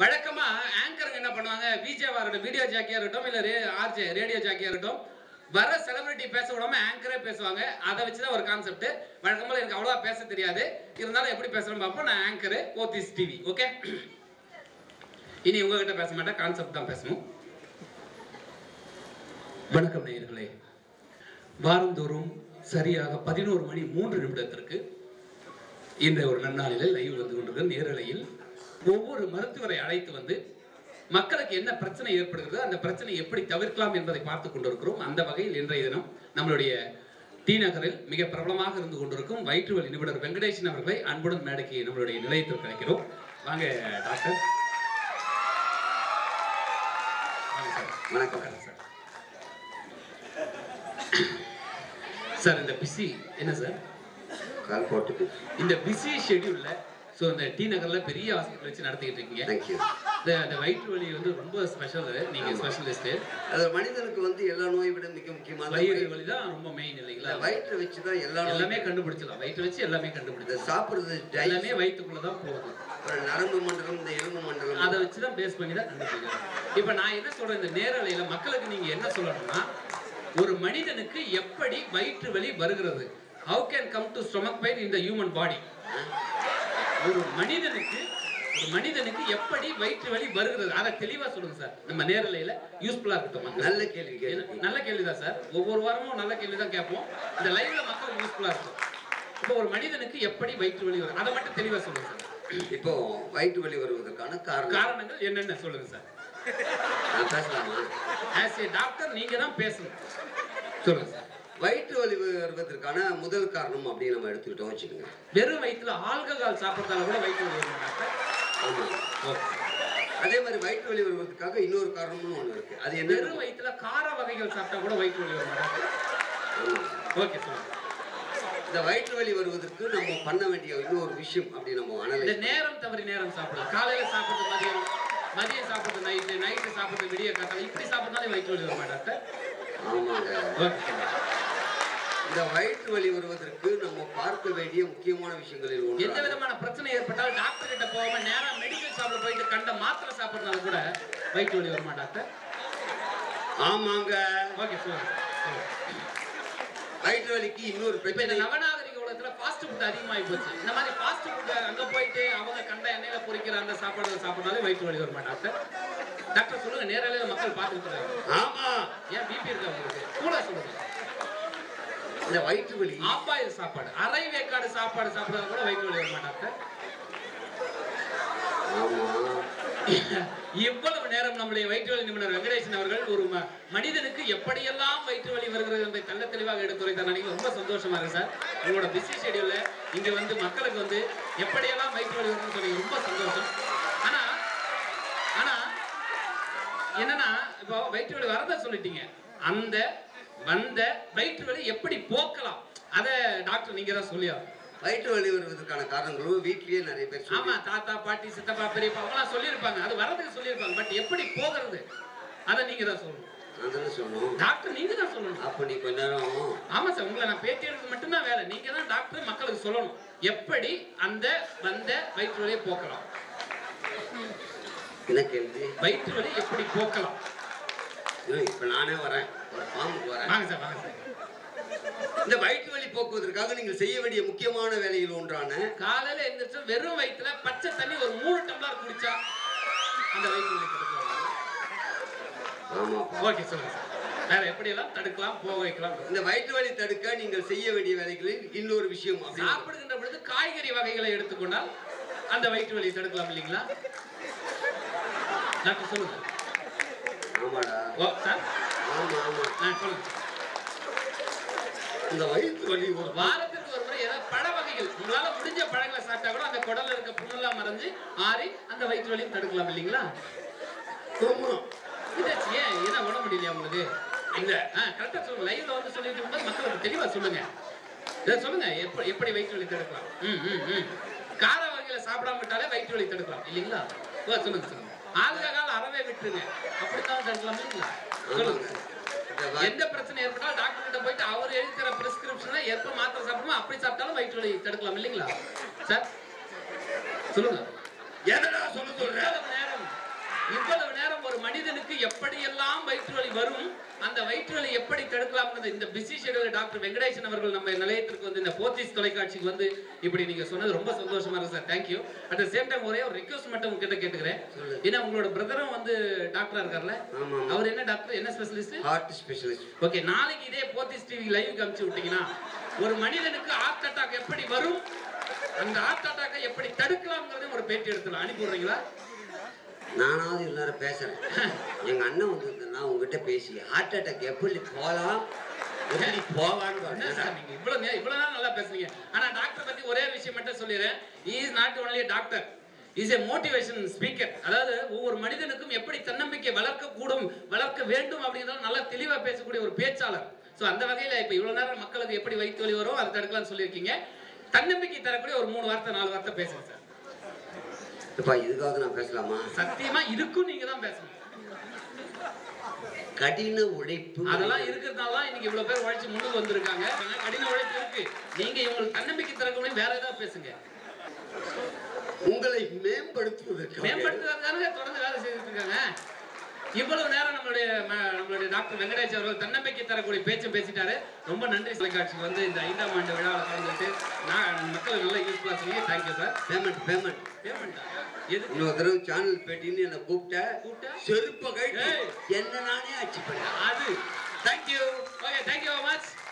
வழக்கமா ஆங்கருங்க என்ன பண்ணுவாங்க விஜேவா இருக்கட்டும் வீடியோ ஜாக்கியா இருக்கட்டும் இல்ல ஆர்ஜே ரேடியோ ஜாக்கியா இருக்கட்டும் வர செலிபிரிட்டி பேச விடாம ஆங்கரே பேசுவாங்க அதை வச்சுதான் ஒரு கான்செப்ட் வழக்கமா எனக்கு அவ்வளவா பேச தெரியாது இருந்தாலும் எப்படி பேசுறேன்னு பார்ப்போம் நான் ஆங்கரு போத்திஸ் டிவி ஓகே இனி உங்ககிட்ட பேச மாட்டேன் கான்செப்ட் தான் பேசணும் வணக்கம் நேயர்களே வாரந்தோறும் சரியாக பதினோரு மணி மூன்று நிமிடத்திற்கு இந்த ஒரு நன்னாளில் லைவ் வந்து கொண்டிருக்கிற நேரலையில் ஒவ்வொரு மருத்துவரை அழைத்து வந்து மக்களுக்கு என்ன பிரச்சனை ஏற்படுகிறது அந்த பிரச்சனை எப்படி தவிர்க்கலாம் என்பதை பார்த்து கொண்டிருக்கிறோம் அந்த வகையில் இன்றைய தினம் நம்மளுடைய டி நகரில் மிக பிரபலமாக இருந்து கொண்டிருக்கும் வயிற்று வலி நிபுணர் வெங்கடேசன் அவர்களை அன்புடன் மேடைக்கு நம்மளுடைய நிலையத்தில் கிடைக்கிறோம் வாங்க டாக்டர் வாங்க சார் வணக்கம் சார் சார் இந்த பிஸி என்ன சார் கால் போட்டுக்கு இந்த பிஸி ஷெட்யூல்ல ஸோ இந்த டி நகர்ல பெரிய ஹாஸ்பிட்டல் வச்சு நடத்திக்கிட்டு இருக்கீங்க தேங்க்யூ இந்த இந்த வயிற்று வலி வந்து ரொம்ப ஸ்பெஷல் நீங்க ஸ்பெஷலிஸ்ட் அது மனிதனுக்கு வந்து எல்லா நோயை விட மிக முக்கியமான வயிறு வலி தான் ரொம்ப மெயின் இல்லைங்களா வயிற்றை வச்சு தான் எல்லா எல்லாமே நோயுமே கண்டுபிடிச்சலாம் வயிற்று வச்சு எல்லாமே இந்த கண்டுபிடிச்சலாம் சாப்பிடுறது எல்லாமே digestion, வயிற்றுக்குள்ள தான் போகுது அப்புறம் நரம்பு மண்டலம் இந்த எலும்பு மண்டலம் அதை வச்சு தான் பேஸ் பண்ணி தான் கண்டுபிடிக்கிறோம் இப்போ நான் என்ன சொல்றேன் இந்த நேரலையில மக்களுக்கு நீங்க என்ன சொல்லணும்னா ஒரு மனிதனுக்கு எப்படி வயிற்று வலி வருகிறது how can come to stomach pain in the human body ஒரு மனிதனுக்கு ஒரு மனிதனுக்கு எப்படி வயிற்று வலி வருகிறது அதை தெளிவா சொல்லுங்க சார் நம்ம நேரலையில யூஸ்ஃபுல்லா இருக்கட்டும் மக்கள். நல்ல கேள்வி ஏன்னா, கேள்வி நல்ல கேள்விதான் சார் ஒவ்வொரு வாரமும் நல்ல கேள்வி தான் கேட்போம் இந்த லைவ்ல மக்கள் யூஸ்ஃபுல்லா இருக்கும் இப்போ ஒரு மனிதனுக்கு எப்படி வயிற்று வலி வரும் அதை மட்டும் தெளிவா சொல்லுங்க சார் இப்போ வயிற்று வலி வருவதற்கான காரணம் காரணங்கள் என்னென்ன சொல்லுங்க சார் நான் பேசலாமா ஆஸ் ஏ டாக்டர் நீங்க தான் பேசணும் சொல்லுங்க சார் வயிற்று வலி வருவதற்கான முதல் காரணம் அப்படின்னு நம்ம எடுத்துக்கிட்டோம் வச்சுக்கோங்க வெறும் வயிற்றுல ஆல்கஹால் சாப்பிட்றதால கூட வயிற்று வலி வரும் டாக்டர் ஆமா ஓகே அதே மாதிரி வயிற்று வலி வருவதற்காக இன்னொரு காரணம்னு ஒண்ணு இருக்கு அது என்ன வெறும் வயிற்றுல கார வகைகள் சாப்பிட்டா கூட வயிற்று வலி வரும் டாக்டர் ஆமா. ஓகே சொல்லுங்க இந்த வயிற்று வலி வருவதற்கு நம்ம பண்ண வேண்டிய இன்னொரு விஷயம் அப்படி நம்ம இந்த அனலைஸ் நேரம் தவறி நேரம் சாப்பிடலாம் காலையில சாப்பிடுறது மதியம் மதியம் சாப்பிடுறது நைட்டு நைட்டு சாப்பிடுறது விடிய காத்தால இப்படி சாப்பிட்டாலே வயிற்று வலி வருமா டாக்டர் ஆமாங்க ஓகே இந்த வயிற்று வலி வருவதற்கு நம்ம பார்க்க வேண்டிய முக்கியமான விஷயங்களில் எந்த ஒன்று விதமான பிரச்சனை ஏற்பட்டாலும் டாக்டர் கிட்ட போகாம நேரா மெடிக்கல் ஷாப்ல போயிட்டு கண்ட மாத்திரை சாப்பிடுறதால கூட வயிற்று வலி வருமா டாக்டர் ஆமாங்க ஓகே சொல்லுங்க சொல்லுங்க. வயிற்று வலிக்கு இன்னொரு இப்ப இந்த பிரச்சனை நவநாகரிக உலகத்துல ஃபாஸ்ட் ஃபுட் அதிகமாகி போச்சு இந்த மாதிரி ஃபாஸ்ட் ஃபுட் அங்க போயிட்டு அவங்க கண்ட எண்ணெயில பொரிக்கிற அந்த சாப்பாடு சாப்பிட்டாலே வயிற்று வலி வருமா டாக்டர் டாக்டர் சொல்லுங்க நேரலையில மக்கள் பார்த்துட்டு இருக்காங்க ஆமா ஏன் பிபி இருக்கா உங்களுக்கு கூட சொல்லுங்க இந்த வயிற்று வலி ஆப்பாயில் சாப்பாடு அரை வேக்காடு சாப்பாடு சாப்பிடுறது கூட வயிற்று வலி வருமா டாக்டர் ஆமா இவ்வளவு நேரம் நம்முடைய வயிற்று வலி நிபுணர் வெங்கடேசன் அவர்கள் ஒரு ம- மனிதனுக்கு எப்படியெல்லாம் வயிற்று வலி வருகிறது என்பதை தெள்ள தெளிவாக எடுத்துரைத்தார் அன்னைக்கு ரொம்ப சந்தோஷமா இருக்கு சார் உங்களோட பிஸி ஷெடியூல்ல இங்க வந்து மக்களுக்கு வந்து எப்படியெல்லாம் வயிற்று வலி வருதுன்னு சொல்லி ரொம்ப சந்தோஷம் ஆனா ஆனா என்னன்னா இப்போ வயிற்று வலி வரத சொல்லிட்டீங்க அந்த வந்த வயிற்று வலி எப்படி போக்கலாம் அத டாக்டர் நீங்க தான் சொல்லியா வயிற்று வலி வருவதற்கான காரணங்களும் வீட்லயே நிறைய பேர் சொல்லி ஆமா தாத்தா பாட்டி சித்தப்பா பெரியப்பா அவங்களாம் சொல்லியிருப்பாங்க அது வரதுக்கு சொல்லியிருப்பாங்க பட் எப்படி போகிறது அதை நீங்க தான் சொல்லணும் நான் தானே சொல்லணும் டாக்டர் நீங்க தான் சொல்லணும் அப்ப நீ கொஞ்ச நேரம் ஆமா சார் உங்களை நான் பேட்டி எடுக்கிறது மட்டும்தான் வேலை நீங்க தான் டாக்டர் மக்களுக்கு சொல்லணும் எப்படி அந்த வந்த வயிற்று வலியை போக்கலாம் என்ன கேள்வி வயிற்று வலி எப்படி போக்கலாம் ஏய், இப்ப நானே வரேன் ஒரு ஃபார்முக்கு வரேன் வாங்க சார் வாங்க சார் இந்த வயிற்று வலி போக்குவதற்காக நீங்கள் செய்ய வேண்டிய முக்கியமான வேலையில் ஒன்றான காலையில எந்திரிச்சு வெறும் வயிற்றுல பச்சை தண்ணி ஒரு மூணு டம்ளர் குடிச்சா அந்த வயிற்று வலி தடுக்கலாம் ஆமாப்பா ஓகே சொல்லுங்க சார் வேற எப்படியெல்லாம் தடுக்கலாம் போக வைக்கலாம் இந்த வயிற்று வலி தடுக்க நீங்கள் செய்ய வேண்டிய வேலைகளில் இன்னொரு விஷயம் அப்படின்னு சாப்பிடுகின்ற பொழுது காய்கறி வகைகளை எடுத்துக்கொண்டால் அந்த வயிற்று வலியை தடுக்கலாம் இல்லைங்களா டாக்டர் சொல்லுங்க ஆமாடா ஓ சார் ஆமா ஆமா ஆ சொல்லுங்க இந்த வயிற்று வலி ஒரு வாரத்திற்கு ஒரு முறை ஏதாவது பழ வகைகள் உங்களால முடிஞ்ச பழங்களை சாப்பிட்டா கூட அந்த குடல்ல இருக்க புண்ணெல்லாம் மறைஞ்சு ஆறி அந்த வயிற்று வலியும் தடுக்கலாம் இல்லைங்களா ஆமா இதாச்சு ஏன் என்ன உட முடியலையா உங்களுக்கு இல்ல ஆ கரெக்டா சொல்லுங்க லைவ்ல வந்து சொல்லிட்டு இருக்கும்போது மக்களுக்கு தெளிவா சொல்லுங்க இதை சொல்லுங்க எப்படி எப்படி வயிற்று வலி தடுக்கலாம் ம் ம் ம் கார வகையில சாப்பிடாம விட்டாலே வயிற்று வலி தடுக்கலாம் இல்லைங்களா ஓ சொல்லுங்க சொல்லுங்க ஆல்கஹால் அறவே விட்டுருங்க அப்படித்தான் தடுக்கலாம் இல்லைங்களா சொல்லுங்க ஆமாங்க. இந்த வ- எந்த பிரச்சனை ஏற்பட்டாலும் டாக்டர் கிட்ட போயிட்டு அவர் எழுதி தர பிரிஸ்கிரிப்ஷனை எப்ப மாத்திரை சாப்பிடுமோ அப்படி சாப்பிட்டாலும் வயிற்று வலி தடுக்கலாம் இல்லைங்களா சார் சொல்லுங்க எதடா சொல்ல சொல்ற எவ்வளவு நேரம் மனிதனுக்கு எப்படியெல்லாம் வயிற்று வலி வரும் அந்த வயிற்று வலி எப்படி தடுக்கலாம்ங்கிறது இந்த பிஸி ஷெடியூல் டாக்டர் வெங்கடேசன் அவர்கள் நம்ம நிலையத்திற்கு வந்து இந்த போத்தீஸ் தொலைக்காட்சிக்கு வந்து இப்படி நீங்க சொன்னது ரொம்ப சந்தோஷமா இருக்கு sir thank you at the same time ஒரே ஒரு ரிக்வஸ்ட் மட்டும் உங்ககிட்ட கேட்டுக்கிறேன் ஏன்னா உங்களோட பிரதரும் வந்து டாக்டரா இருக்கார்ல ஆமா அவர் என்ன டாக்டர் என்ன ஸ்பெஷலிஸ்ட் ஹார்ட் ஸ்பெஷலிஸ்ட் ஓகே நாளைக்கு இதே போத்தீஸ் டிவி லைவ் காமிச்சு விட்டீங்கன்னா ஒரு மனிதனுக்கு ஹார்ட் அட்டாக் எப்படி வரும் அந்த ஹார்ட் அட்டாக்கை எப்படி தடுக்கலாம்ங்கிறதையும் ஒரு பேட்டி எடுத்துலாம் அனுப்பி விடுறீங்களா நானாவது எல்லாரும் பேசுறேன் எங்க அண்ணன் வந்திருந்தேன்னா உங்ககிட்ட பேசி ஹார்ட் அட்டாக் எப்படி போகலாம் எப்படி போவான்னு என்ன பார்த்தேன். சார் நீங்க இவ்வளவு நே- இவ்வளவு நேரம் நல்லா பேசுனீங்க ஆனா டாக்டர் பத்தி ஒரே ஒரு விஷயம் மட்டும் சொல்லிடுறேன் is not only doctor is a motivation speaker அதாவது ஒவ்வொரு மனிதனுக்கும் எப்படி தன்னம்பிக்கை வளர்க்க கூடும் வளர்க்க வேண்டும் அப்படிங்கிறத நல்லா தெளிவா பேசக்கூடிய ஒரு பேச்சாளர் சோ அந்த வகையில இப்ப இவ்வளவு நேரம் மக்களுக்கு எப்படி வயிற்று வலி வரும் அதை தடுக்கலாம்னு சொல்லியிருக்கீங்க தன்னம்பிக்கை தரக்கூடிய ஒரு மூணு வார்த்தை நாலு வார்த்தை பேசுங்க சார் எப்பா இதுக்காக நான் பேசலாமா சத்தியமா இதுக்கும் நீங்க தான் பேசணும் கடின உழைப்பு அதெல்லாம் இருக்கிறதுனால தான் இன்னைக்கு இவ்வளவு பேர் உழைச்சு முன்னுக்கு வந்திருக்காங்க ஆனா கடின உழைப்பு இருக்கு நீங்க இவங்களுக்கு தன்னம்பிக்கை தரக்கூடிய வேற ஏதாவது பேசுங்க உங்களை மேம்படுத்துவதற்கு மேம்படுத்துறதுக்காக தொடர்ந்து வேலை செய்துட்டு இருக்காங்க இவ்வளவு நேரம் நம்மளுடைய ம- நம்மளுடைய டாக்டர் வெங்கடேஷ் அவர்கள் தன்னம்பிக்கை தரக்கூடிய பேச்சும் பேசிட்டாரு ரொம்ப நன்றி தொலைக்காட்சிக்கு வந்து இந்த ஐந்தாம் ஆண்டு விழாவில் கலந்துட்டு நான் மக்கள் நல்லா யூஸ்ஃபுல்லாக சொன்னீங்க தேங்க்யூ சார் பேமெண்ட் பேமெண்ட் பேமெண்டா எதுக்கு இன்னொரு தடவை சேனல் பேட்டின்னு என்னை கூப்பிட்ட கூப்பிட்டா? செருப்ப கழிட்டு ஏய். என்ன நானே ஆட்சி பண்ணேன் அது thank you okay thank you very much